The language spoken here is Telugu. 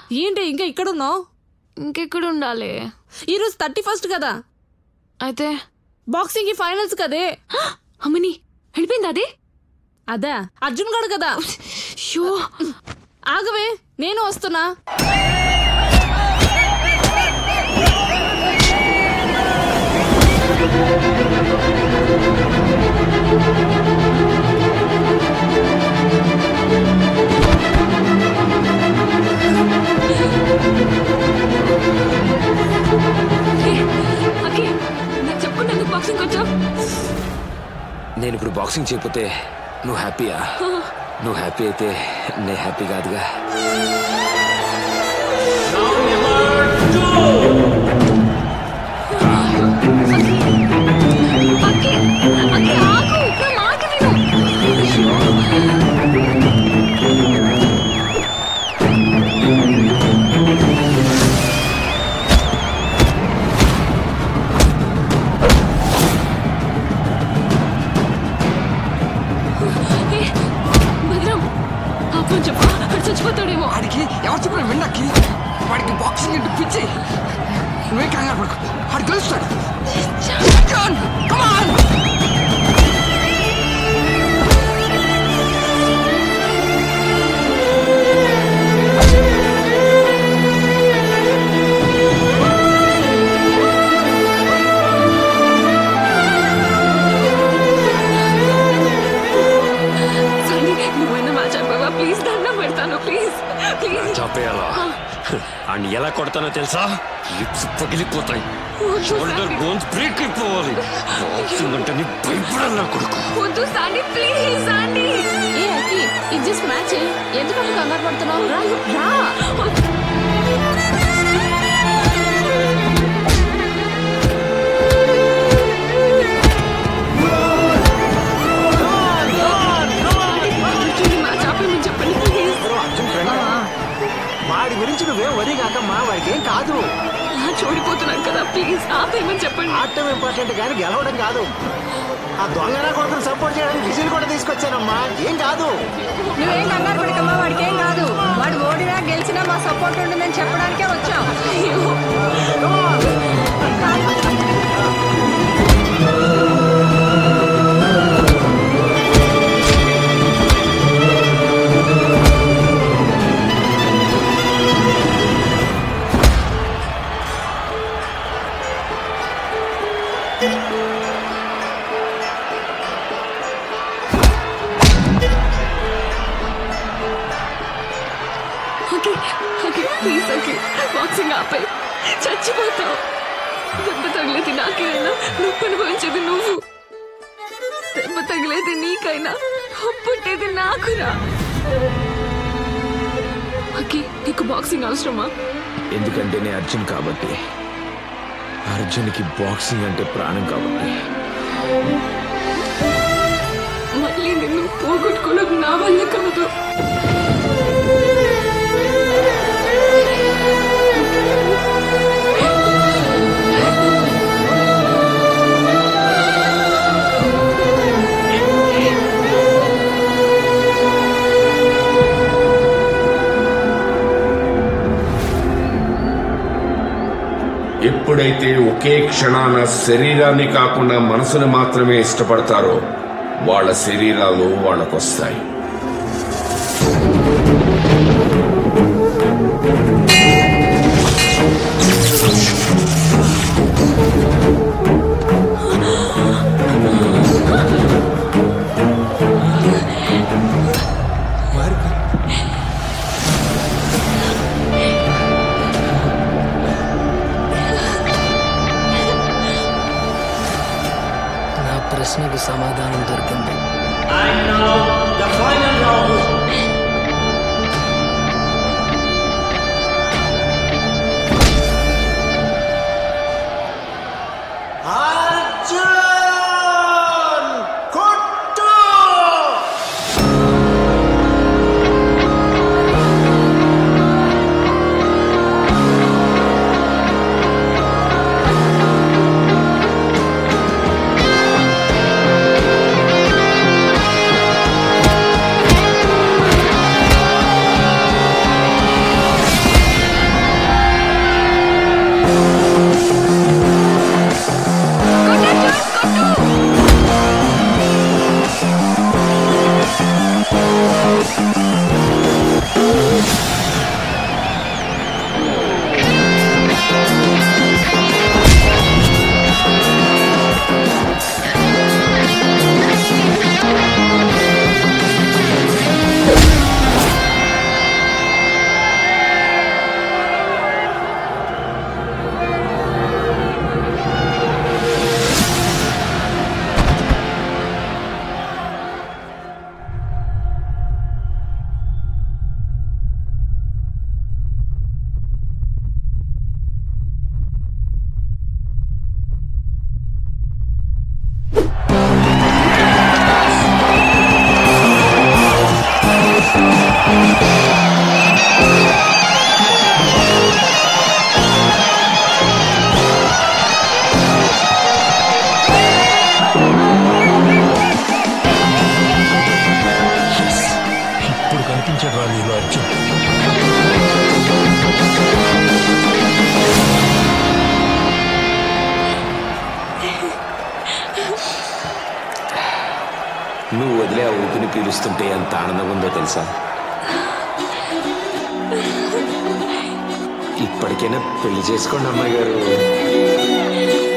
ఏంటి ఇంకా ఇక్కడ ఉన్నావు ఇంకెక్కడ ఉండాలి ఈరోజు థర్టీ ఫస్ట్ కదా అయితే బాక్సింగ్ కి ఫైనల్స్ కదే అమ్మని వెళ్ళిపోయింది అదే అదే అర్జున్ గడు కదా షో ఆగవే నేను వస్తున్నా ఓకే నాకు చెప్పకుండా ఎందుకు బాక్సింగ్ వచ్చావు నేను ఇప్పుడు బాక్సింగ్ చేయకపోతే నువ్వు హ్యాపీయా నువ్వు హ్యాపీ అయితే నేను హ్యాపీ కాదుగా అక్కి అక్కి ఆగు నా మాట విను ఏ, భద్రం అప్పుడు చెప్పు అక్కడ చచ్చిపోతాడేమో వాడికి ఎవరు చెప్పిన విన్నక్కి వాడికి బాక్సింగ్ అంటే పిచ్చి నువ్వే కంగారు పడుకో వాడు గెలుస్తాడు Come on, come on. సరే నువ్వైనా మ్యాచ్ అయిపోవా ప్లీజ్ దండం పెడతాను ప్లీజ్ ప్లీజ్ చంపేయాలా అండ్ ఎలా కొడతానో తెలుసా లిప్స్ పగిలిపోతాయి వద్దు షోల్డర్ సాండి. బోన్స్ బ్రేక్ అయిపోవాలి బాక్సింగ్ అంటే నీ భయపడాలి నా కొడుకు వద్దు సాండి ప్లీజ్ సాండి ఏ అక్కి ఇది జస్ట్ మ్యాచ్ ఎందుకంటే కంగారు పడుతున్నావు రా రా మ్యాచ్ ఆపేమని చెప్పండి ప్లీజ్ వాడి గురించి నువ్వేం వరి కాకమ్మా వాడికి ఏం కాదు మ్యాచ్ ఓడిపోతున్నాను కదా ప్లీజ్ ఆపేమని చెప్పండి ఆడటం ఇంపార్టెంట్ కానీ గెలవడం కాదు ఆ దొంగన కొడుకుని సపోర్ట్ చేయడానికి విజిల్ కూడా తీసుకొచ్చానమ్మా ఏం కాదు నువ్వేం కంగారు పడకమ్మా వాడికి ఏం కాదు వాడు ఓడినా గెలిచినా మా సపోర్ట్ ఉంటుందని చెప్పడానికే వచ్చాం okay okay please okay boxing ఆపే చచ్చిపోతావు దెబ్బ తగిలేది నాకైనా నొప్పి అనుభవించేది నువ్వు దెబ్బ తగిలేది నీకైనా పుట్టేది నాకురా ఓకే నీకు బాక్సింగ్ అవసరమా ఎందుకంటే నేను అర్జున్ కాబట్టి అర్జున్కి బాక్సింగ్ అంటే ప్రాణం కాబట్టి మళ్ళీ నిన్ను పోగొట్టుకోవడం నా వల్ల కాదు ఎప్పుడైతే ఒకే క్షణాన శరీరాన్ని కాకుండా మనసుని మాత్రమే ఇష్టపడతారో వాళ్ళ శరీరాలు వాళ్ళకొస్తాయి నా ప్రశ్నకు సమాధానం దొరికింది అర్జున్ కొట్టు ఆ నువ్వు వదిలే ఆ ఊపిని పీలుస్తుంటే ఎంత ఆనందంగా ఉందో తెలుసా ఇప్పటికైనా పెళ్లి చేసుకోండి అమ్మాయి గారు